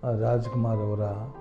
ಆ ರಾಜ್ಕುಮಾರ್ ಅವರ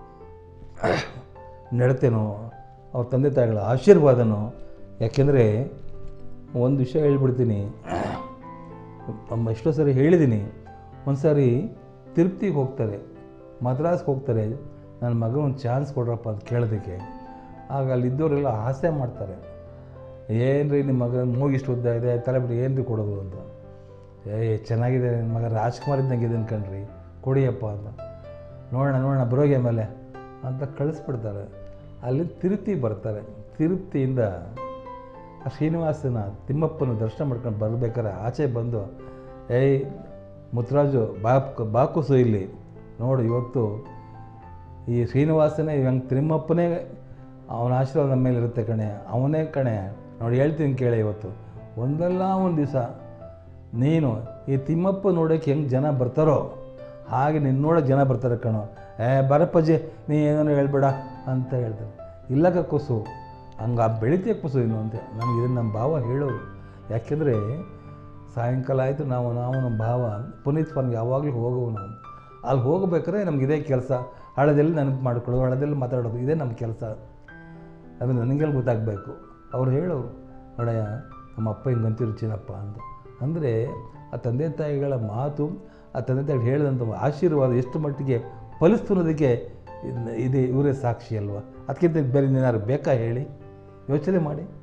ನಡತೆನೋ ಅವ್ರ ತಂದೆ ತಾಯಿಗಳ ಆಶೀರ್ವಾದನೋ ಯಾಕೆಂದರೆ ಒಂದು ವಿಷಯ ಹೇಳ್ಬಿಡ್ತೀನಿ ಅಮ್ಮ ಎಷ್ಟೋ ಸರಿ ಹೇಳಿದ್ದೀನಿ ಒಂದು ಸಾರಿ ತಿರುಪ್ತಿಗೆ ಹೋಗ್ತಾರೆ ಮದ್ರಾಸ್ಗೆ ಹೋಗ್ತಾರೆ ನನ್ನ ಮಗ ಒಂದು ಚಾನ್ಸ್ ಕೊಡ್ರಪ್ಪ ಅಂತ ಕೇಳೋದಕ್ಕೆ ಆಗ ಅಲ್ಲಿದ್ದವರೆಲ್ಲ ಆಸೆ ಮಾಡ್ತಾರೆ ಏನು ರೀ ನಿಮ್ಮ ಮಗ ಮೂಗಿ ಇಷ್ಟು ಉದ್ದ ಇದೆ ತಲೆ ಬಿಟ್ಟು ಏನು ರೀ ಕೊಡೋದು ಅಂತ ಏ ಚೆನ್ನಾಗಿದೆ ನಿಮ್ಮ ಮಗ ರಾಜ್ಕುಮಾರ್ ಇದ್ದಂಗೆ ಇದೆ ಅನ್ಕಂಡ್ರಿ ಕೊಡಿಯಪ್ಪ ಅಂತ ನೋಡೋಣ ನೋಡೋಣ ಬರೋಗಿ ಆಮೇಲೆ ಅಂತ ಕಳಿಸ್ಬಿಡ್ತಾರೆ ಅಲ್ಲಿ ತಿರುಪ್ತಿ ಬರ್ತಾರೆ ತಿರುಪ್ತಿಯಿಂದ ಆ ಶ್ರೀನಿವಾಸನ ತಿಮ್ಮಪ್ಪನ ದರ್ಶನ ಮಾಡ್ಕೊಂಡು ಬರ್ಬೇಕಾದ್ರೆ ಆಚೆ ಬಂದು ಏಯ್ ಮುತ್ತರಾಜು ಬಾಕ್ ಬಾಕುಸು ಇಲ್ಲಿ ನೋಡು ಇವತ್ತು ಈ ಶ್ರೀನಿವಾಸನೇ ಇವಂಗೆ ತಿಮ್ಮಪ್ಪನೇ ಅವನ ಆಶೀರ್ವಾದ ನಮ್ಮ ಮೇಲೆ ಇರುತ್ತೆ ಕಣೆ ಅವನೇ ಕಣೆ ನೋಡಿ ಹೇಳ್ತೀನಿ ಕೇಳಿ ಇವತ್ತು ಒಂದಲ್ಲ ಒಂದು ದಿವಸ ನೀನು ಈ ತಿಮ್ಮಪ್ಪ ನೋಡೋಕ್ಕೆ ಹೆಂಗೆ ಜನ ಬರ್ತಾರೋ ಹಾಗೆ ನಿನ್ನ ನೋಡೋಕೆ ಜನ ಬರ್ತಾರೆ ಕಣೋ ಏ ಬರಪ್ಪಜ್ಜಿ ನೀ ಏನೋ ಹೇಳ್ಬೇಡ ಅಂತ ಹೇಳ್ತಾರೆ ಇಲ್ಲ ಕಕ್ಕುಸು ಹಂಗೆ ಆ ಬೆಳಿತೀಯ ಕುಸು ಇನ್ನು ಅಂತ ನನಗೆ ಇದನ್ನು ನಮ್ಮ ಭಾವ ಹೇಳೋರು ಯಾಕೆಂದರೆ ಸಾಯಂಕಾಲ ಆಯಿತು ನಾವು ನಾವು ನಮ್ಮ ಭಾವ ಪುನೀತ್ ಫಾರ್ಮ್ಗೆ ಯಾವಾಗಲೂ ಹೋಗೋವು ನಾವು ಅಲ್ಲಿ ಹೋಗ್ಬೇಕಾದ್ರೆ ನಮ್ಗೆ ಇದೇ ಕೆಲಸ ಹಳದಲ್ಲಿ ನೆನಪು ಮಾಡ್ಕೊಳ್ಳೋದು ಹಳದಲ್ಲಿ ಮಾತಾಡೋದು ಇದೇ ನಮ್ಮ ಕೆಲಸ ಅದು ನನಗೆಲ್ಲ ಗೊತ್ತಾಗಬೇಕು ಅವ್ರು ಹೇಳೋರು ನೋಡಯ್ಯ ನಮ್ಮ ಅಪ್ಪ ಹಿಂಗೆ ಅಂತಿರು ಚಿನ್ನಪ್ಪ ಅಂತ ಅಂದರೆ ಆ ತಂದೆ ತಾಯಿಗಳ ಮಾತು ಆ ತಂದೆ ತಾಯಿಗಳು ಹೇಳಿದಂಥ ಆಶೀರ್ವಾದ ಎಷ್ಟು ಮಟ್ಟಿಗೆ ಫಲಿಸ್ತು ಅನ್ನೋದಕ್ಕೆ ಇದ್- ಇದು ಇವರೇ ಸಾಕ್ಷಿ ಅಲ್ವಾ ಅದಕ್ಕಿಂತ ಬೇರೆ ಏನಾದ್ರು ಬೇಕಾ ಹೇಳಿ ಯೋಚನೆ ಮಾಡಿ